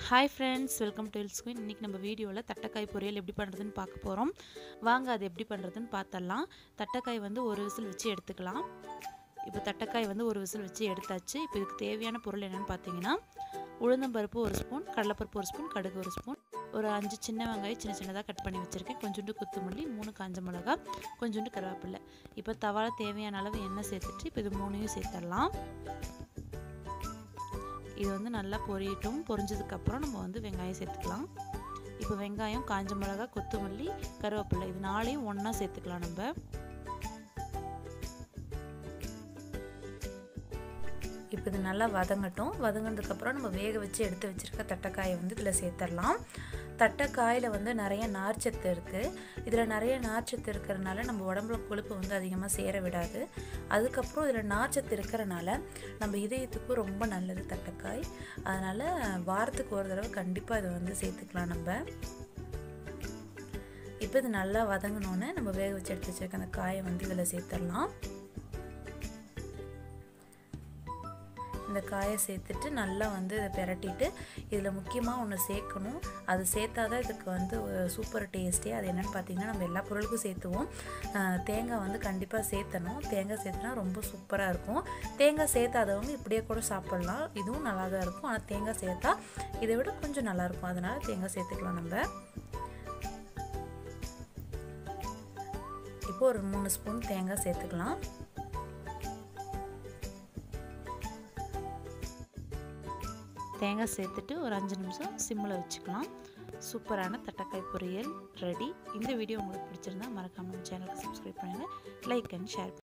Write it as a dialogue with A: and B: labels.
A: hi friends welcome to hills queen இன்றைக்கி நம்ம வீடியோவில் தட்டைக்காய் பொரியல் எப்படி பண்ணுறதுன்னு பார்க்க போகிறோம் வாங்க அது எப்படி பண்ணுறதுன்னு பார்த்தரலாம் தட்டைக்காய் வந்து ஒரு விசில் வச்சு எடுத்துக்கலாம் இப்போ தட்டைக்காய் வந்து ஒரு விசில் வச்சு எடுத்தாச்சு இப்போ இதுக்கு தேவையான பொருள் என்னென்னு பார்த்தீங்கன்னா உளுந்தம்பருப்பு ஒரு ஸ்பூன் கடலைப்பருப்பு ஒரு ஸ்பூன் கடுகு ஒரு ஸ்பூன் ஒரு அஞ்சு சின்ன வெங்காயம் சின்ன சின்னதாக கட் பண்ணி வச்சுருக்கேன் கொஞ்சோண்டு கொத்தமல்லி மூணு காஞ்ச மிளகா கொஞ்சோண்டு கருவேப்பில்லை இப்போ தவால தேவையான அளவு எண்ணெய் சேர்த்துட்டு இப்போ இது மூணையும் சேர்த்துடலாம் இது வந்து நல்லா பொரியட்டும் பொரிஞ்சதுக்கப்புறம் நம்ம வந்து வெங்காயம் சேர்த்துக்கலாம் இப்போ வெங்காயம் காஞ்ச மிளகா கொத்தமல்லி கருவேப்பிலை இது நாளையும் ஒன்றா சேர்த்துக்கலாம் நம்ம இப்போ இது நல்லா வதங்கட்டும் வதங்கினதுக்கப்புறம் நம்ம வேக வச்சு எடுத்து வச்சுருக்க தட்டைக்காயை வந்து இதில் சேர்த்துடலாம் தட்டைக்காயில் வந்து நிறைய நார்ச்சத்து இருக்குது இதில் நிறைய நார்ச்சத்து இருக்கிறனால நம்ம உடம்புல கொழுப்பு வந்து அதிகமாக சேர விடாது அதுக்கப்புறம் இதில் நார்ச்சத்து இருக்கிறனால நம்ம இதயத்துக்கும் ரொம்ப நல்லது தட்டைக்காய் அதனால் வாரத்துக்கு ஒரு தடவை கண்டிப்பாக இதை வந்து சேர்த்துக்கலாம் நம்ம இப்போ இது நல்லா வதங்கினோன்னே நம்ம வேக வச்சு எடுத்து வச்சுருக்க அந்த காயை வந்து இதில் சேர்த்துடலாம் இந்த காயை சேர்த்துட்டு நல்லா வந்து இதை பிரட்டிட்டு இதில் முக்கியமாக ஒன்று சேர்க்கணும் அது சேர்த்தா தான் இதுக்கு வந்து சூப்பர் டேஸ்ட்டே அது என்னென்னு பார்த்தீங்கன்னா நம்ம எல்லா பொருளுக்கும் சேர்த்துவோம் தேங்காய் வந்து கண்டிப்பாக சேர்த்தணும் தேங்காய் சேர்த்துனா ரொம்ப சூப்பராக இருக்கும் தேங்காய் சேர்த்தாதவங்க இப்படியே கூட சாப்பிட்லாம் இதுவும் நல்லா தான் இருக்கும் ஆனால் தேங்காய் சேர்த்தா இதை விட கொஞ்சம் நல்லாயிருக்கும் அதனால் தேங்காய் சேர்த்துக்கலாம் நம்ம இப்போ ஒரு மூணு ஸ்பூன் தேங்காய் சேர்த்துக்கலாம் தேங்காய் சேர்த்துட்டு ஒரு அஞ்சு நிமிஷம் சிம்மில் வச்சுக்கலாம் சூப்பரான தட்டைக்காய் பொரியல் ரெடி இந்த வீடியோ உங்களுக்கு பிடிச்சிருந்தா மறக்காமல் சேனலுக்கு சப்ஸ்கிரைப் பண்ணுங்கள் லைக் அண்ட் ஷேர்